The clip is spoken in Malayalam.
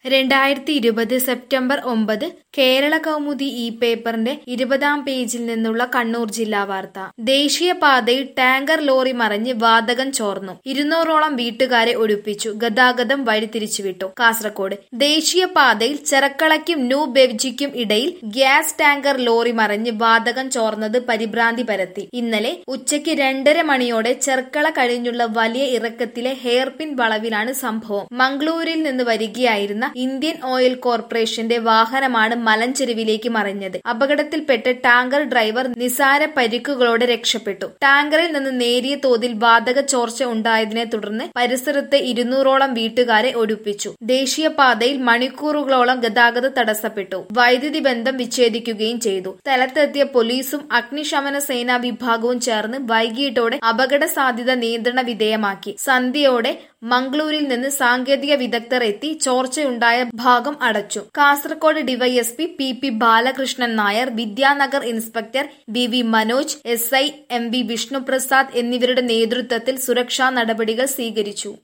രണ്ടായിരത്തി ഇരുപത് സെപ്റ്റംബർ ഒമ്പത് കേരള കൗമുദി ഈ പേപ്പറിന്റെ ഇരുപതാം പേജിൽ നിന്നുള്ള കണ്ണൂർ ജില്ലാ വാർത്ത ദേശീയപാതയിൽ ടാങ്കർ ലോറി മറിഞ്ഞ് വാതകം ചോർന്നു ഇരുന്നൂറോളം വീട്ടുകാരെ ഒഴിപ്പിച്ചു ഗതാഗതം വഴിതിരിച്ചുവിട്ടു കാസർകോട് ദേശീയപാതയിൽ ചെറക്കളയ്ക്കും ന്യൂ ബെവ്ജിക്കും ഇടയിൽ ഗ്യാസ് ടാങ്കർ ലോറി മറിഞ്ഞ് വാതകം ചോർന്നത് പരിഭ്രാന്തി പരത്തി ഇന്നലെ ഉച്ചയ്ക്ക് രണ്ടര മണിയോടെ ചെർക്കള കഴിഞ്ഞുള്ള വലിയ ഇറക്കത്തിലെ ഹെയർപിൻ വളവിലാണ് സംഭവം മംഗളൂരിൽ നിന്ന് വരികയായിരുന്ന ഇന്ത്യൻ ഓയിൽ കോർപ്പറേഷന്റെ വാഹനമാണ് മലഞ്ചെരുവിലേക്ക് മറിഞ്ഞത് അപകടത്തിൽപ്പെട്ട് ടാങ്കർ ഡ്രൈവർ നിസാര പരിക്കുകളോടെ രക്ഷപ്പെട്ടു ടാങ്കറിൽ നിന്ന് നേരിയ തോതിൽ വാതക ചോർച്ച ഉണ്ടായതിനെ തുടർന്ന് പരിസരത്തെ ഇരുന്നൂറോളം വീട്ടുകാരെ ഒഴിപ്പിച്ചു ദേശീയപാതയിൽ മണിക്കൂറുകളോളം ഗതാഗത തടസ്സപ്പെട്ടു വൈദ്യുതി ബന്ധം വിച്ഛേദിക്കുകയും ചെയ്തു സ്ഥലത്തെത്തിയ പോലീസും അഗ്നിശമന സേനാ വിഭാഗവും ചേർന്ന് വൈകിട്ടോടെ അപകട സാധ്യത നിയന്ത്രണ വിധേയമാക്കി സന്ധ്യയോടെ മംഗളൂരിൽ നിന്ന് സാങ്കേതിക വിദഗ്ധർ എത്തി ചോർച്ചയുണ്ടായ ഭാഗം അടച്ചു Kasaragod DYSP P P Balakrishnan Nair Vidyanagar inspector B V Manoj S I M V Vishnuprasad എന്നിവരുടെ നേതൃത്വത്തിൽ സുരക്ഷാ നടപടികൾ സ്വീകരിച്ചു